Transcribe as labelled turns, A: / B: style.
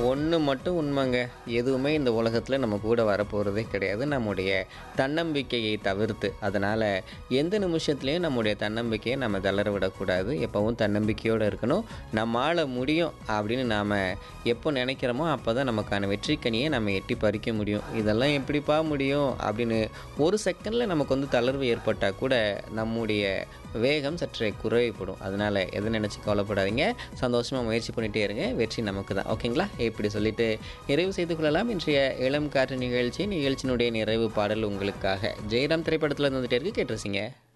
A: ஒன்று மட்டும் உண்மைங்க எதுவுமே இந்த உலகத்தில் நம்ம கூட வரப்போகிறதே கிடையாது நம்முடைய தன்னம்பிக்கையை தவிர்த்து அதனால் எந்த நிமிஷத்துலையும் நம்முடைய தன்னம்பிக்கையை நம்ம தளர விடக்கூடாது எப்போவும் தன்னம்பிக்கையோடு இருக்கணும் நம்மால் முடியும் அப்படின்னு நாம் எப்போ நினைக்கிறோமோ அப்போ தான் நமக்கான வெற்றிக்கனியை நம்ம எட்டி பறிக்க முடியும் இதெல்லாம் எப்படிப்பா முடியும் அப்படின்னு ஒரு செகண்டில் நமக்கு வந்து தளர்வு ஏற்பட்டால் கூட நம்முடைய வேகம் சற்றே குறைவுப்படும் அதனால் எதை நினச்சி கவலைப்படாதீங்க சந்தோஷமாக முயற்சி பண்ணிகிட்டே இருங்க வெற்றி நமக்கு தான் ஓகேங்களா இப்படி சொல்லிட்டு நிறைவு செய்து கொள்ளலாம் இன்றைய இளம் காற்று நிகழ்ச்சி நிகழ்ச்சியினுடைய நிறைவு பாடல் உங்களுக்காக ஜெயராம் திரைப்படத்தில் வந்துட்டே இருக்கு கேட்டுருச்சிங்க